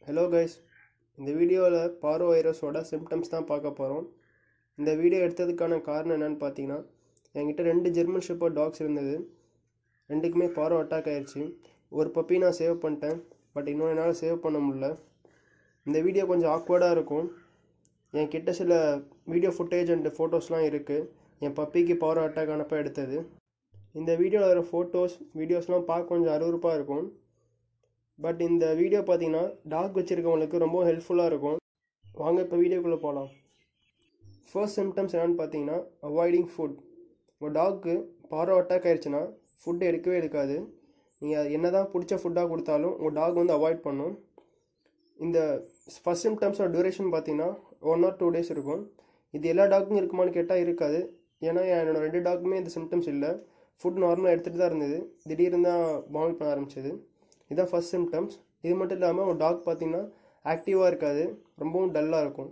hello guys இந்த வீடியோவில் borrow வைரஸோட symptoms தான் பார்க்க போகிறோம் இந்த வீடியோ எடுத்ததுக்கான காரணம் என்னன்னு பார்த்தீங்கன்னா என்கிட்ட ரெண்டு ஜெர்மன் ஷெப்பர்ட் டாக்ஸ் இருந்தது ரெண்டுக்குமே பாரோ அட்டாக் ஆயிடுச்சு ஒரு பப்பி நான் சேவ் பண்ணிட்டேன் பட் இன்னும் என்னால் சேவ் பண்ண முடியல இந்த வீடியோ கொஞ்சம் ஆக்வர்டாக இருக்கும் என் கிட்ட சில வீடியோ ஃபுட்டேஜ் அண்ட் ஃபோட்டோஸ்லாம் இருக்குது என் பப்பிக்கு பாரோ அட்டாக் ஆனப்போ எடுத்தது இந்த வீடியோவில் வர ஃபோட்டோஸ் வீடியோஸ்லாம் பார்க்க கொஞ்சம் அருவருப்பாக இருக்கும் பட் இந்த வீடியோ பார்த்தீங்கன்னா டாக் வச்சுருக்கவங்களுக்கு ரொம்ப ஹெல்ப்ஃபுல்லாக இருக்கும் வாங்க இப்போ வீடியோக்குள்ளே போகலாம் ஃபர்ஸ்ட் சிம்டம்ஸ் என்னென்னு பார்த்தீங்கன்னா அவாய்டிங் ஃபுட் உங்கள் டாக்கு பாரோ அட்டாக் ஆயிடுச்சுன்னா ஃபுட் எடுக்கவே எடுக்காது நீங்கள் என்ன தான் பிடிச்ச ஃபுட்டாக கொடுத்தாலும் உங்கள் டாக் வந்து அவாய்ட் பண்ணும் இந்த ஃபஸ்ட் சிம்டம்ஸோட டியூரேஷன் பார்த்தீங்கன்னா ஒன் ஆர் டூ டேஸ் இருக்கும் இது எல்லா டாக்குமே இருக்குமான்னு கேட்டால் இருக்காது ஏன்னா என்னோட ரெண்டு டாக்குமே இந்த சிம்டம்ஸ் இல்லை ஃபுட் நார்மலாக எடுத்துகிட்டு தான் இருந்தது திடீர்னு தான் வாமிட் பண்ண ஆரம்பிச்சது இதுதான் ஃபஸ்ட் சிம்டம்ஸ் இது மட்டும் இல்லாமல் ஒரு டாக் பார்த்தீங்கன்னா ஆக்டிவாக இருக்காது ரொம்பவும் டல்லாக இருக்கும்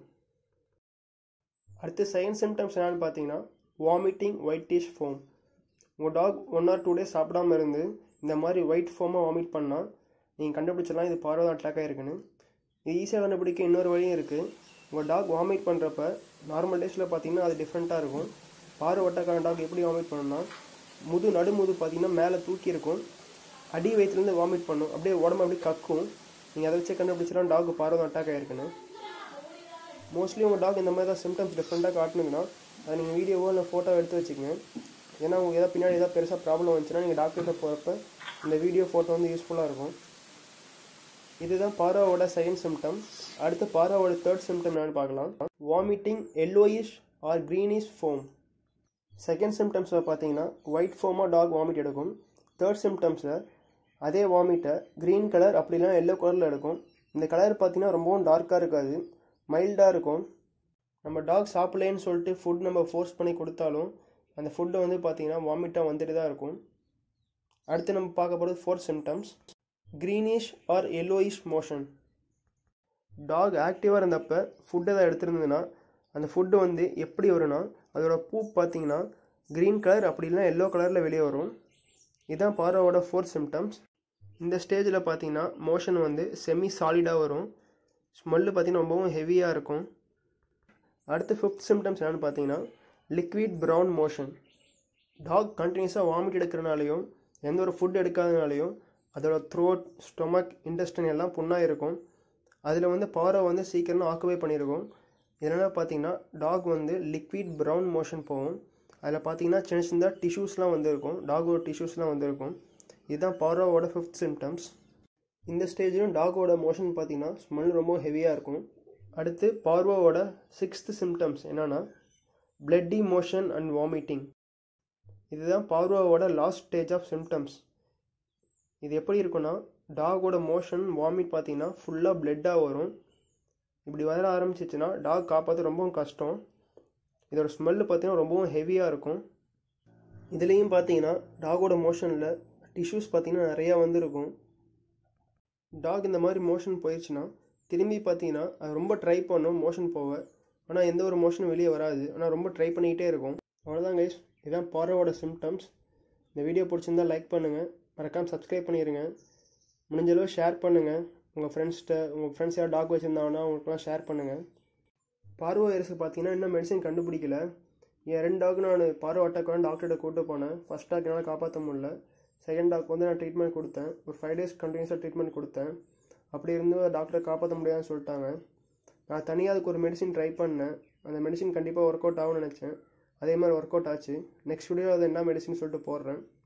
அடுத்து செகண்ட் சிம்டம்ஸ் என்னென்னு பார்த்தீங்கன்னா வாமிட்டிங் ஒயிட்டிஷ் ஃபோம் உங்கள் dog one or two days சாப்பிடாம இருந்து இந்த மாதிரி ஒயிட் ஃபோமாக வாமிட் பண்ணால் நீங்கள் கண்டுபிடிச்சிடலாம் இது பார்வை அட்டாக் ஆகிருக்குன்னு இது ஈஸியாக கண்டுபிடிக்க இன்னொரு வழியும் இருக்குது உங்கள் டாக் வாமிட் பண்ணுறப்ப நார்மல் டேஸில் பார்த்தீங்கன்னா அது டிஃப்ரெண்ட்டாக இருக்கும் பார்வை அட்டாக்கான டாக் எப்படி வாமிட் பண்ணணும்னா முது நடுமுது பார்த்தீங்கன்னா மேலே தூக்கி இருக்கும் அடி வயிற்றுலேருந்து வாமிட் பண்ணும் அப்படியே உடம்பு அப்படியே கக்கும் நீங்கள் அதை வச்சு கண்டுபிடிச்சிடலாம் டாக் பார்வை அட்டாக் ஆகிருக்குன்னு மோஸ்ட்லி உங்கள் டாக் இந்த மாதிரி தான் சிம்டம்ஸ் டிஃப்ரெண்ட்டாக காட்டணுங்கன்னா அதை நீங்கள் வீடியோவோ இல்லை ஃபோட்டோ எடுத்து வச்சுக்கோங்க ஏன்னா உங்களுக்கு எதாவது பின்னாடி ஏதாவது பெருசாக ப்ராப்ளம் வந்துச்சுன்னா நீங்கள் டாக்டர்கிட்ட போகிறப்ப இந்த வீடியோ ஃபோட்டோ வந்து யூஸ்ஃபுல்லாக இருக்கும் இதுதான் பாராவோட செகண்ட் சிம்டம் அடுத்து பாராவோட தேர்ட் சிம்டம் என்னன்னு பார்க்கலாம் vomiting yellowish or greenish foam second சிம்டம்ஸில் பார்த்தீங்கன்னா ஒயிட் ஃபோமாக டாக் வாமிட் எடுக்கும் தேர்ட் சிம்டம்ஸில் அதே வாமிட்டை க்ரீன் கலர் அப்படிலாம் எல்லோ கலரில் எடுக்கும் இந்த கலர் பார்த்தீங்கன்னா ரொம்பவும் டார்க்காக இருக்காது மைல்டாக இருக்கும் நம்ம டாக் சாப்பிடலேன்னு சொல்லிட்டு ஃபுட் நம்ம ஃபோர்ஸ் பண்ணி கொடுத்தாலும் அந்த ஃபுட்டை வந்து பார்த்தீங்கன்னா வாமிட்டாக வந்துட்டு தான் இருக்கும் அடுத்து நம்ம பார்க்க போகிறது fourth symptoms greenish or yellowish motion dog ஆக்டிவாக இருந்தப்போ ஃபுட் எதாவது எடுத்திருந்ததுன்னா அந்த ஃபுட்டு வந்து எப்படி வரும்னா அதோட பூ பார்த்தீங்கன்னா க்ரீன் கலர் அப்படி இல்லைனா எல்லோ கலரில் வெளியே வரும் இதுதான் பாரோவோட ஃபோர்த் சிம்டம்ஸ் இந்த ஸ்டேஜில் பார்த்தீங்கன்னா மோஷன் வந்து செமி சாலிடாக வரும் ஸ்மெல்லு பார்த்தீங்கன்னா ரொம்பவும் ஹெவியாக இருக்கும் அடுத்து ஃபிஃப்த் சிம்டம்ஸ் என்னென்னு பார்த்தீங்கன்னா லிக்விட் ப்ரௌன் மோஷன் டாக் கண்டினியூஸாக வாமிட் எடுக்கிறனாலையும் எந்த ஒரு ஃபுட் எடுக்காதனாலையும் அதோட த்ரோட் ஸ்டொமக் இன்டெஸ்டன் எல்லாம் புண்ணாக இருக்கும் அதில் வந்து பாரோ வந்து சீக்கிரமாக ஆக்குபை பண்ணியிருக்கும் இதனால் பார்த்தீங்கன்னா டாக் வந்து லிக்விட் ப்ரௌன் மோஷன் போகும் அதில் பார்த்தீங்கன்னா சின்ன சின்னதாக டிஷ்யூஸ்லாம் வந்துருக்கும் டாகோட டிஷ்யூஸ்லாம் வந்திருக்கும் இதுதான் பாரோவோட ஃபிஃப்த் சிம்டம்ஸ் இந்த ஸ்டேஜ்லையும் டாகோட மோஷன் பார்த்தீங்கன்னா ஸ்மெல் ரொம்ப ஹெவியாக இருக்கும் அடுத்து பார்வோவோட சிக்ஸ்த் சிம்டம்ஸ் என்னென்னா பிளட்டி மோஷன் அண்ட் வாமிட்டிங் இதுதான் பார்வோவோட லாஸ்ட் ஸ்டேஜ் ஆஃப் சிம்டம்ஸ் இது எப்படி இருக்குன்னா டாகோட மோஷன் வாமிட் பார்த்தீங்கன்னா ஃபுல்லாக பிளட்டாக வரும் இப்படி வர ஆரம்பிச்சிச்சுன்னா டாக் காப்பாற்ற ரொம்பவும் கஷ்டம் இதோட ஸ்மெல்லு பார்த்தீங்கன்னா ரொம்பவும் ஹெவியாக இருக்கும் இதுலேயும் பார்த்தீங்கன்னா டாகோட மோஷனில் டிஷ்யூஸ் பார்த்தீங்கன்னா நிறையா வந்துருக்கும் டாக் இந்த மாதிரி மோஷன் போயிடுச்சுன்னா திரும்பி பார்த்தீங்கன்னா அது ரொம்ப ட்ரை பண்ணும் மோஷன் போக ஆனால் எந்த ஒரு மோஷனும் வெளியே வராது ஆனால் ரொம்ப ட்ரை பண்ணிக்கிட்டே இருக்கும் அவ்வளோதான் கைஸ் இதுதான் பாரோவோட சிம்டம்ஸ் இந்த வீடியோ பிடிச்சிருந்தா லைக் பண்ணுங்கள் மறக்காமல் சப்ஸ்கிரைப் பண்ணிடுங்க முடிஞ்சளவு ஷேர் பண்ணுங்கள் உங்கள் ஃப்ரெண்ட்ஸ்கிட்ட உங்கள் ஃப்ரெண்ட்ஸ் யார் டாக் வச்சுருந்தாங்கன்னா அவங்களுக்குலாம் ஷேர் பண்ணுங்கள் பார்வை வைரஸுக்கு பார்த்தீங்கன்னா இன்னும் மெடிசன் கண்டுபிடிக்கல என் ரெண்டு டாக் நான் பார்வை அட்டாக்கான டாக்டர்கிட்ட கூட்டு போனேன் ஃபஸ்ட் டாக் என்னால் காப்பாற்ற முடியல செகண்ட் டாக் வந்து நான் ட்ரீட்மெண்ட் கொடுத்தேன் ஒரு ஃபைவ் டேஸ் கண்டினியூஸாக ட்ரீட்மெண்ட் கொடுத்தேன் அப்படி இருந்தும் டாக்டரை காப்பாற்ற முடியாதுன்னு சொல்லிட்டாங்க நான் தனியாக அதுக்கு ஒரு மெடிசின் ட்ரை பண்ணேன் அந்த மெடிசின் கண்டிப்பாக ஒர்க் அவுட் ஆகும்னு நினச்சேன் அதே மாதிரி ஒர்க் அவுட் ஆச்சு நெக்ஸ்ட் வீடியோ அது என்ன மெடிசின் சொல்லிட்டு போடுறேன்